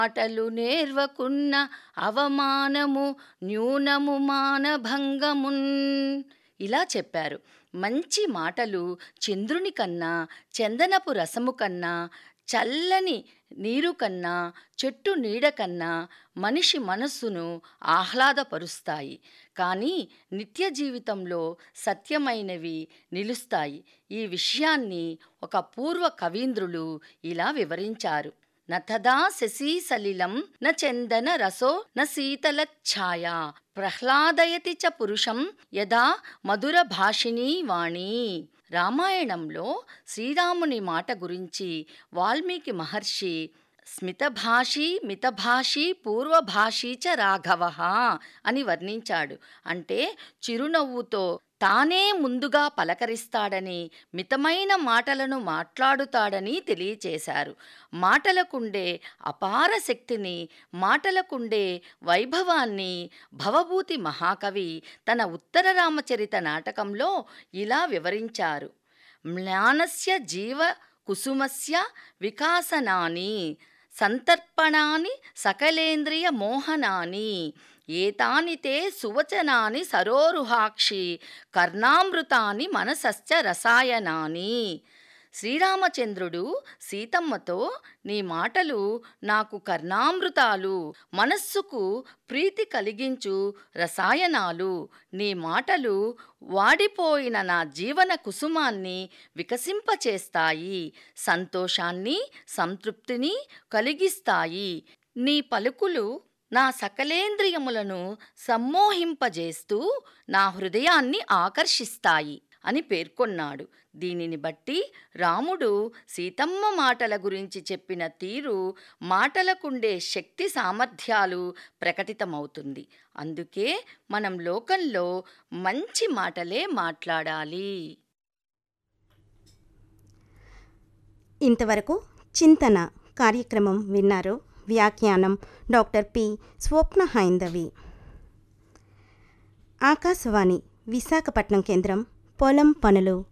మాటలు నేర్వకున్న అవమానము న్యూనము మానభంగమున్ ఇలా చెప్పారు మంచి మాటలు చంద్రుని కన్నా చందనపు రసము కన్నా చల్లని నీరు కన్నా చెట్టు నీడ కన్నా మనిషి మనస్సును ఆహ్లాదపరుస్తాయి కానీ నిత్య జీవితంలో సత్యమైనవి నిలుస్తాయి ఈ విషయాన్ని ఒక పూర్వ కవీంద్రులు ఇలా వివరించారు నథదా శశీ సలిలం న చందన రసో న శీతల ఛాయా ప్రహ్లాదయతి చ పురుషం యదా మధుర భాషిణీ వాణి రామాయణంలో శ్రీరాముని మాట గురించి వాల్మీకి మహర్షి స్మితభాషి మితభాషి పూర్వభాషీ చ రాఘవ అని వర్ణించాడు అంటే చిరునవ్వుతో తానే ముందుగా పలకరిస్తాడని మితమైన మాటలను మాట్లాడుతాడని తెలియచేశారు మాటలకుండే అపార శక్తిని మాటలకుండే వైభవాన్ని భవభూతి మహాకవి తన ఉత్తర రామచరిత నాటకంలో ఇలా వివరించారు మ్లానస్య జీవ కుసుమస్య వికాసనాని సంతర్పణాని సకలేంద్రియ మోహనాని ఏతాని తే సువచనాని సరోరుహాక్షి కర్ణామృతాని మనసశ్చ రసాయనాని శ్రీరామచంద్రుడు సీతమ్మతో నీ మాటలు నాకు కర్ణామృతాలు మనస్సుకు ప్రీతి కలిగించు రసాయనాలు నీ మాటలు వాడిపోయిన నా జీవన కుసుమాన్ని వికసింపచేస్తాయి సంతోషాన్ని సంతృప్తిని కలిగిస్తాయి నీ పలుకులు నా సకలేంద్రియములను సమ్మోహింపజేస్తూ నా హృదయాన్ని ఆకర్షిస్తాయి అని పేర్కొన్నాడు దీనిని బట్టి రాముడు సీతమ్మ మాటల గురించి చెప్పిన తీరు మాటలకుండే శక్తి సామర్థ్యాలు ప్రకటితమవుతుంది అందుకే మనం లోకంలో మంచి మాటలే మాట్లాడాలి ఇంతవరకు చింతన కార్యక్రమం విన్నారు వ్యాఖ్యానం డాక్టర్ పి స్వప్న హైందవి ఆకాశవాణి విశాఖపట్నం కేంద్రం పొలం పనులు